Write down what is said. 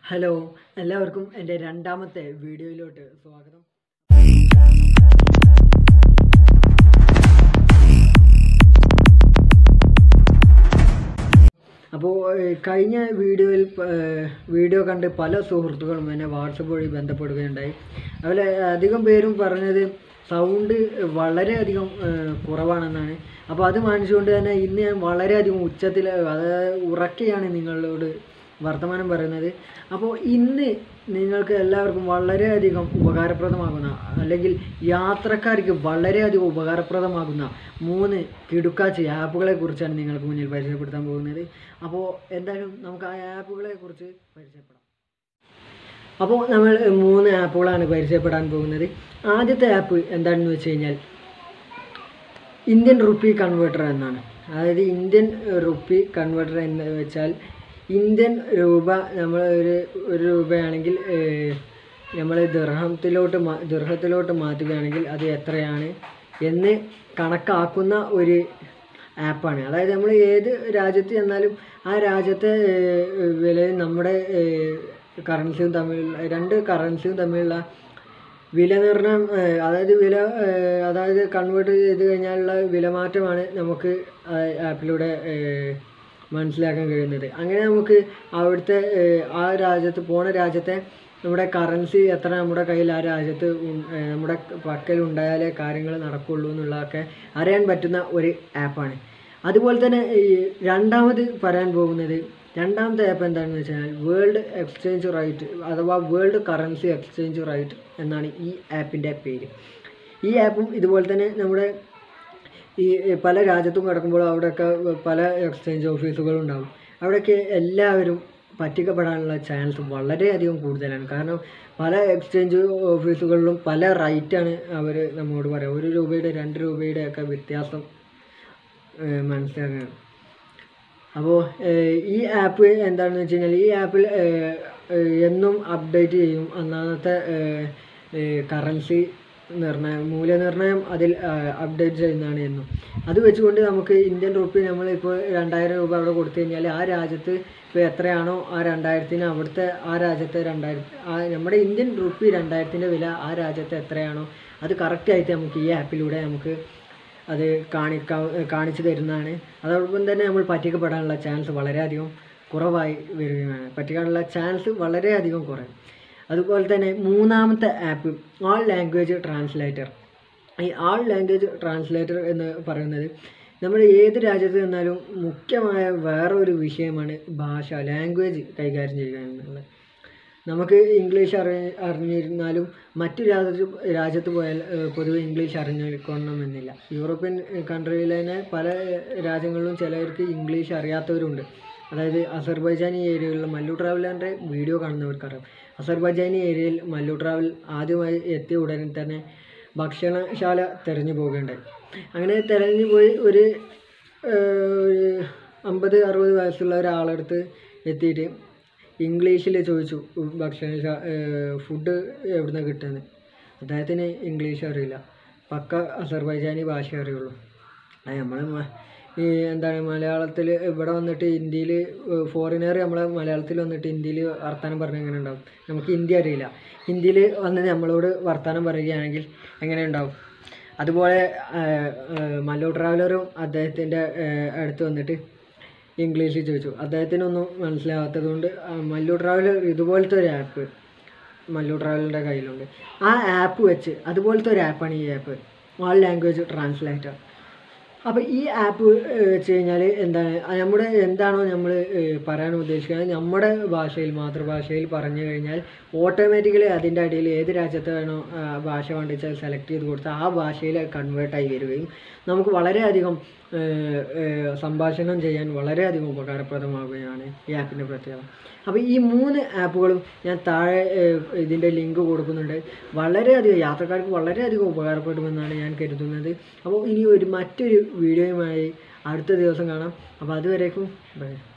hello എല്ലാവർക്കും എൻ്റെ രണ്ടാമത്തെ വീഡിയോയിലോട്ട് സ്വാഗതം അപ്പോൾ കഴിഞ്ഞ വീഡിയോയിൽ ഏഹ്, വീഡിയോ കണ്ട് പല സുഹൃത്തുക്കളും എന്നെ വാട്സപ്പ് വഴി ബന്ധപ്പെടുകയുണ്ടായി അതുപോലെ അധികം പേരും പറഞ്ഞത് സൗണ്ട് വളരെയധികം ഏഹ്, കുറവാണെന്നാണ് അപ്പോൾ അത് മാനിച്ചുകൊണ്ട് തന്നെ ഇന്ന് ഞാൻ വളരെയധികം ഉച്ചത്തിൽ അതായത് ഉറക്കെയാണ് നിങ്ങളോട് വർത്തമാനം പറയുന്നത് അപ്പോൾ ഇന്ന് നിങ്ങൾക്ക് എല്ലാവർക്കും വളരെയധികം ഉപകാരപ്രദമാകുന്ന അല്ലെങ്കിൽ യാത്രക്കാർക്ക് വളരെയധികം ഉപകാരപ്രദമാകുന്ന മൂന്ന് കിടുക്കാച്ചി ആപ്പുകളെ കുറിച്ചാണ് നിങ്ങൾക്ക് മുന്നിൽ പരിചയപ്പെടുത്താൻ പോകുന്നത് അപ്പോൾ എന്തായാലും നമുക്ക് ആ ആപ്പുകളെ കുറിച്ച് പരിചയപ്പെടാം അപ്പോൾ നമ്മൾ മൂന്ന് ആപ്പുകളാണ് പരിചയപ്പെടാൻ പോകുന്നത് ആദ്യത്തെ ആപ്പ് എന്താണെന്ന് വെച്ച് കഴിഞ്ഞാൽ ഇന്ത്യൻ റുപ്പി കൺവേർട്ടർ എന്നാണ് അതായത് ഇന്ത്യൻ റുപ്പി കൺവേർട്ടർ എന്ന് വെച്ചാൽ ഇന്ത്യൻ രൂപ നമ്മൾ ഒരു ഒരു രൂപയാണെങ്കിൽ നമ്മൾ ദർഹത്തിലോട്ട് മാ ദർഹത്തിലോട്ട് മാറ്റുകയാണെങ്കിൽ അത് എത്രയാണ് എന്ന് കണക്കാക്കുന്ന ഒരു ആപ്പാണ് അതായത് നമ്മൾ ഏത് രാജ്യത്ത് ചെന്നാലും ആ രാജ്യത്തെ ഏഹ്, വിലയും നമ്മുടെ കറൻസിയും തമ്മിൽ രണ്ട് കറൻസിയും തമ്മിലുള്ള വില നിർണ്ണയം ഏഹ്, അതായത് വില ഏഹ്, അതായത് കൺവേർട്ട് ചെയ്ത് കഴിഞ്ഞാലുള്ള വിലമാറ്റമാണ് നമുക്ക് ആ ആപ്പിലൂടെ ഏഹ്, മനസ്സിലാക്കാൻ കഴിയുന്നത് അങ്ങനെ നമുക്ക് അവിടുത്തെ ഏഹ്, ആ രാജ്യത്ത് പോണ രാജ്യത്തെ നമ്മുടെ കറൻസി എത്ര നമ്മുടെ കയ്യിൽ ആ രാജ്യത്ത് ഉൺ- ഏഹ്, നമ്മുടെ പക്കൽ ഉണ്ടായാലേ കാര്യങ്ങൾ നടക്കുള്ളൂ എന്നുള്ളതൊക്കെ അറിയാൻ പറ്റുന്ന ഒരു ആപ്പാണ് അതുപോലെ തന്നെ ഈ രണ്ടാമത് പറയാൻ പോകുന്നത് രണ്ടാമത്തെ ആപ്പ് എന്താണെന്ന് വെച്ചാൽ വേൾഡ് എക്സ്ചേഞ്ച് റൈറ്റ് അഥവാ വേൾഡ് കറൻസി എക്സ്ചേഞ്ച് റൈറ്റ് എന്നാണ് ഈ ആപ്പിൻ്റെ പേര് ഈ ആപ്പും ഇതുപോലെ തന്നെ നമ്മുടെ ഈ പല രാജ്യത്തും കിടക്കുമ്പോൾ അവിടെയൊക്കെ പല എക്സ്ചേഞ്ച് ഓഫീസുകളും ഉണ്ടാവും അവിടെയൊക്കെ എല്ലാവരും പറ്റിക്കപ്പെടാനുള്ള ചാൻസ് വളരെയധികം കൂടുതലാണ് കാരണം പല എക്സ്ചേഞ്ച് ഓഫീസുകളിലും പല റൈറ്റാണ് അവർ നമ്മോട് പറയുക ഒരു രൂപയുടെ രണ്ട് രൂപയുടെ ഒക്കെ വ്യത്യാസം ഏഹ് മനസ്സിലാക്കണം അപ്പോൾ ഈ ആപ്പ് എന്താണെന്ന് വെച്ച് കഴിഞ്ഞാൽ ഈ ആപ്പിൽ എന്നും അപ്ഡേറ്റ് ചെയ്യും അന്നാന്നത്തെ കറൻസി നിർണ്ണയം മൂല്യനിർണ്ണയം അതിൽ അപ്ഡേറ്റ് ചെയ്യുന്നതാണ് എന്നും അത് വെച്ചുകൊണ്ട് നമുക്ക് ഇന്ത്യൻ റുപ്പി നമ്മളിപ്പോൾ രണ്ടായിരം രൂപ അവിടെ കൊടുത്തു കഴിഞ്ഞാൽ ആ രാജ്യത്ത് ഇപ്പോൾ എത്രയാണോ ആ രണ്ടായിരത്തിന് അവിടുത്തെ ആ രാജ്യത്തെ രണ്ടായിരത്തി ആ നമ്മുടെ ഇന്ത്യൻ റുപ്പി രണ്ടായിരത്തിൻ്റെ വില ആ രാജ്യത്തെ എത്രയാണോ അത് കറക്റ്റായിട്ട് നമുക്ക് ഈ ആപ്പിലൂടെ നമുക്ക് അത് കാണിക്കാൻ കാണിച്ചു തരുന്നതാണ് അതോടൊപ്പം തന്നെ നമ്മൾ പറ്റിക്കപ്പെടാനുള്ള ചാൻസ് വളരെയധികം കുറവായി വരികയാണ് പറ്റിക്കാനുള്ള ചാൻസ് വളരെയധികം കുറയും അതുപോലെ തന്നെ മൂന്നാമത്തെ ആപ്പ് ആൾ ലാംഗ്വേജ് ട്രാൻസ്ലേറ്റർ ഈ ആൾ ലാംഗ്വേജ് ട്രാൻസ്ലേറ്റർ എന്ന് പറയുന്നത് നമ്മൾ ഏത് രാജ്യത്ത് നിന്നാലും മുഖ്യമായ വേറൊരു വിഷയമാണ് ഭാഷ ലാംഗ്വേജ് കൈകാര്യം ചെയ്യുക എന്നുള്ളത് നമുക്ക് ഇംഗ്ലീഷ് അറി അറിഞ്ഞിരുന്നാലും മറ്റു രാജ്യത്ത് രാജ്യത്ത് പോയാൽ ഏഹ്, പൊതുവെ ഇംഗ്ലീഷ് അറിഞ്ഞിരിക്കണമെന്നില്ല യൂറോപ്യൻ കൺട്രിയിലെ തന്നെ പല രാജ്യങ്ങളിലും ചിലർക്ക് ഇംഗ്ലീഷ് അറിയാത്തവരുണ്ട് അതായത് അസർബൈജാനി ഏരിയകളിൽ മല്ലു ട്രാവലറിൻ്റെ വീഡിയോ കാണുന്നവർക്കറിയാം അസർബൈജാനി ഏരിയയിൽ മല്ലു ട്രാവൽ ആദ്യമായി എത്തിയ ഉടനെ തന്നെ ഭക്ഷണശാല തിരഞ്ഞു പോവുകയുണ്ടായി അങ്ങനെ തിരഞ്ഞു പോയി ഒരു ഏഹ്, ഒരു അമ്പത് അറുപത് വയസ്സുള്ള ഒരാളടുത്ത് എത്തിയിട്ട് ഇംഗ്ലീഷിൽ ചോദിച്ചു ഭക്ഷണ ഫുഡ് എവിടുന്ന കിട്ടുന്നത് അദ്ദേഹത്തിന് ഇംഗ്ലീഷ് അറിയില്ല പക്ക അസർബൈജാനി ഭാഷ അറിയുള്ളൂ അത് നമ്മൾ ഈ എന്താണ് മലയാളത്തിൽ ഇവിടെ വന്നിട്ട് ഇന്ത്യയിൽ ഫോറിനർ നമ്മളെ മലയാളത്തിൽ വന്നിട്ട് ഇന്ത്യയിൽ വർത്തമാനം പറഞ്ഞാൽ എങ്ങനെ ഉണ്ടാവും നമുക്ക് ഹിന്ദി അറിയില്ല ഹിന്ദിയിൽ വന്ന് നമ്മളോട് വർത്തമാനം പറയുകയാണെങ്കിൽ എങ്ങനെ ഉണ്ടാവും അതുപോലെ മല്ലു ട്രാവലറും അദ്ദേഹത്തിൻ്റെ അടുത്ത് വന്നിട്ട് ഇംഗ്ലീഷിൽ ചോദിച്ചു അദ്ദേഹത്തിനൊന്നും മനസ്സിലാവാത്തത് കൊണ്ട് മല്ലു ട്രാവലർ ഇതുപോലത്തെ ഒരു ആപ്പ് മല്ലു ട്രാവലറിൻ്റെ കയ്യിലുണ്ട് ആ ആപ്പ് വെച്ച് അതുപോലത്തെ ഒരു ആപ്പാണ് ഈ ആപ്പ് ആൾ ലാംഗ്വേജ് ട്രാൻസ്ലേറ്റർ അപ്പോൾ ഈ ആപ്പ് വെച്ച് കഴിഞ്ഞാൽ എന്താണ് ആ നമ്മുടെ എന്താണോ നമ്മൾ പറയാൻ ഉദ്ദേശിക്കുന്നത് നമ്മുടെ ഭാഷയിൽ മാതൃഭാഷയിൽ പറഞ്ഞു കഴിഞ്ഞാൽ ഓട്ടോമാറ്റിക്കലി അതിൻ്റെ അടിയിൽ ഏത് രാജ്യത്താണോ ആ, ഭാഷ വേണ്ടിച്ചാൽ സെലക്ട് ചെയ്ത് കൊടുത്താൽ ആ ഭാഷയിൽ കൺവേർട്ടായി വരികയും നമുക്ക് വളരെയധികം ഏഹ്, ഏഹ്, സംഭാഷണം ചെയ്യാൻ വളരെയധികം ഉപകാരപ്രദമാവുകയാണ് ഈ ആപ്പിൻ്റെ പ്രത്യേകത അപ്പോൾ ഈ മൂന്ന് ആപ്പുകളും ഞാൻ താഴെ ഏഹ്, ഇതിൻ്റെ ലിങ്ക് കൊടുക്കുന്നുണ്ട് വളരെയധികം യാത്രക്കാർക്ക് വളരെയധികം ഉപകാരപ്പെടുമെന്നാണ് ഞാൻ കരുതുന്നത് അപ്പോൾ ഇനി ഒരു മറ്റൊരു വീഡിയോയുമായി അടുത്ത ദിവസം കാണാം അപ്പോൾ അതുവരേക്കും ബൈ